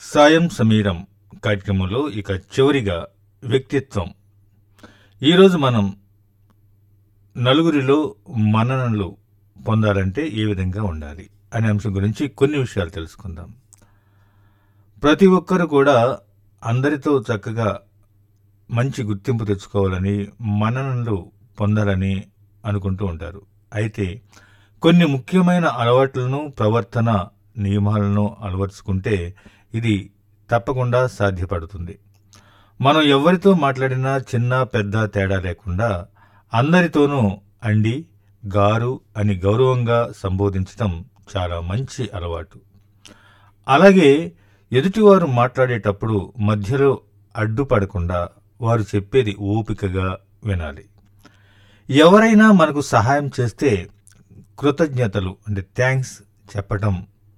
సాయం సమీరం కార్యక్రమంలో ఇక చివరిగా వ్యక్తిత్వం ఈరోజు మనం నలుగురిలో మన్ననలు పొందాలంటే ఏ విధంగా ఉండాలి అనే అంశం గురించి కొన్ని విషయాలు తెలుసుకుందాం ప్రతి ఒక్కరు కూడా అందరితో చక్కగా మంచి గుర్తింపు తెచ్చుకోవాలని మన్ననలు పొందాలని అనుకుంటూ ఉంటారు అయితే కొన్ని ముఖ్యమైన అలవాట్లను ప్రవర్తన నియమాలను అలవర్చుకుంటే ఇది తప్పకుండా సాధ్యపడుతుంది మనం ఎవరితో మాట్లాడినా చిన్న పెద్ద తేడా లేకుండా అందరితోనూ అండి గారు అని గౌరవంగా సంబోధించటం చాలా మంచి అలవాటు అలాగే ఎదుటివారు మాట్లాడేటప్పుడు మధ్యలో అడ్డుపడకుండా వారు చెప్పేది ఓపికగా వినాలి ఎవరైనా మనకు సహాయం చేస్తే కృతజ్ఞతలు అంటే థ్యాంక్స్ చెప్పటం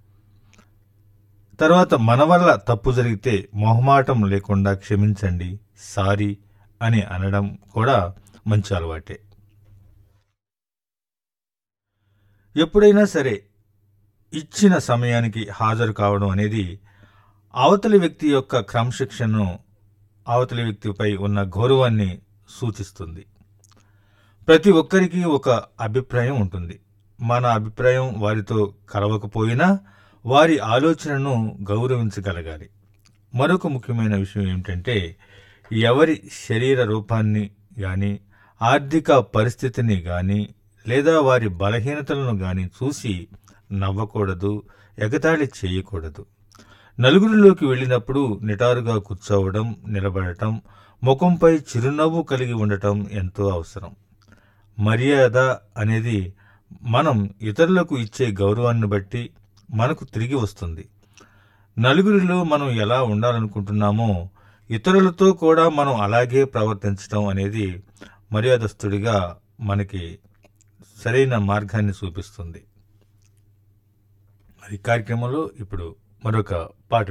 తర్వాత మన వల్ల తప్పు జరిగితే మొహమాటం లేకుండా క్షమించండి సారీ అని అనడం కూడా మంచి అలవాటే ఎప్పుడైనా సరే ఇచ్చిన సమయానికి హాజరు కావడం అనేది అవతలి వ్యక్తి యొక్క క్రమశిక్షణను అవతలి వ్యక్తిపై ఉన్న గౌరవాన్ని సూచిస్తుంది ప్రతి ఒక్కరికి ఒక అభిప్రాయం ఉంటుంది మన అభిప్రాయం వారితో కలవకపోయినా వారి ఆలోచనను గౌరవించగలగాలి మరొక ముఖ్యమైన విషయం ఏమిటంటే ఎవరి శరీర రూపాన్ని కానీ ఆర్థిక పరిస్థితిని కానీ లేదా వారి బలహీనతలను కానీ చూసి నవ్వకూడదు ఎగతాళి చేయకూడదు నలుగురిలోకి వెళ్ళినప్పుడు నిటారుగా కూర్చోవడం నిలబడటం ముఖంపై చిరునవ్వు కలిగి ఉండటం ఎంతో అవసరం మర్యాద అనేది మనం ఇతరులకు ఇచ్చే గౌరవాన్ని బట్టి మనకు తిరిగి వస్తుంది నలుగురిలో మనం ఎలా ఉండాలనుకుంటున్నామో ఇతరులతో కూడా మనం అలాగే ప్రవర్తించడం అనేది మర్యాదస్తుడిగా మనకి సరైన మార్గాన్ని చూపిస్తుంది ఈ కార్యక్రమంలో ఇప్పుడు మరొక పాట